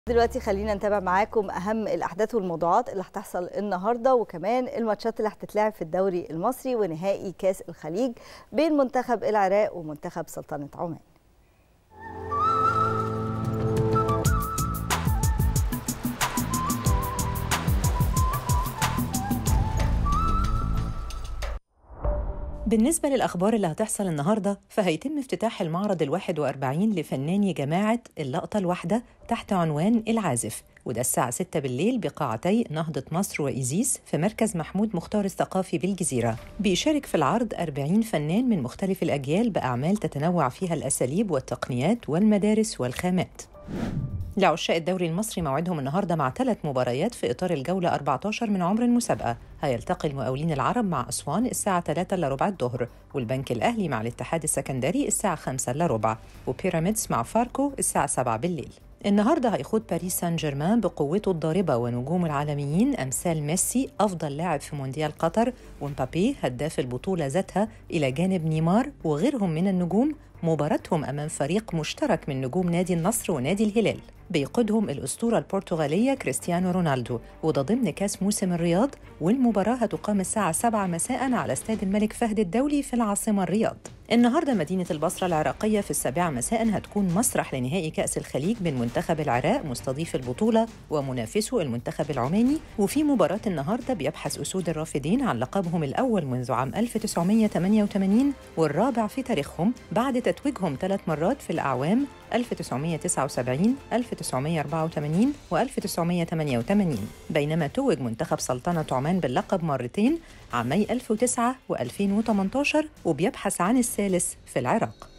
دلوقتي خلينا نتابع معاكم اهم الاحداث والموضوعات اللي هتحصل النهارده وكمان الماتشات اللي هتتلعب في الدوري المصري ونهائي كاس الخليج بين منتخب العراق ومنتخب سلطنه عمان بالنسبة للأخبار اللي هتحصل النهاردة فهيتم افتتاح المعرض الواحد وأربعين لفناني جماعة اللقطة الواحدة تحت عنوان العازف وده الساعة 6 بالليل بقاعتي نهضة مصر وإيزيس في مركز محمود مختار الثقافي بالجزيرة بيشارك في العرض 40 فنان من مختلف الأجيال بأعمال تتنوع فيها الأساليب والتقنيات والمدارس والخامات لعشاق الدوري المصري موعدهم النهارده مع ثلاث مباريات في اطار الجوله 14 من عمر المسابقه، هيلتقي المقاولين العرب مع اسوان الساعه 3 الا ربع الظهر، والبنك الاهلي مع الاتحاد السكندري الساعه 5 الا ربع، وبيراميدز مع فاركو الساعه 7 بالليل. النهارده هيخوض باريس سان جيرمان بقوته الضاربه ونجوم العالميين امثال ميسي افضل لاعب في مونديال قطر ومبابي هداف البطوله ذاتها الى جانب نيمار وغيرهم من النجوم مباراتهم امام فريق مشترك من نجوم نادي النصر ونادي الهلال بيقودهم الأسطورة البرتغالية كريستيانو رونالدو وده ضمن كاس موسم الرياض والمباراة هتقام الساعة 7 مساء على استاد الملك فهد الدولي في العاصمة الرياض النهاردة مدينة البصرة العراقية في السابعة مساء هتكون مسرح لنهائي كأس الخليج بين منتخب العراق مستضيف البطولة ومنافسه المنتخب العماني وفي مباراة النهاردة بيبحث أسود الرافدين عن لقبهم الأول منذ عام 1988 والرابع في تاريخهم بعد تتويجهم ثلاث مرات في الأعوام 1979 1984 و 1988 بينما توج منتخب سلطنة عمان باللقب مرتين عامي 2009 و 2018 وبيبحث عن الثالث في العراق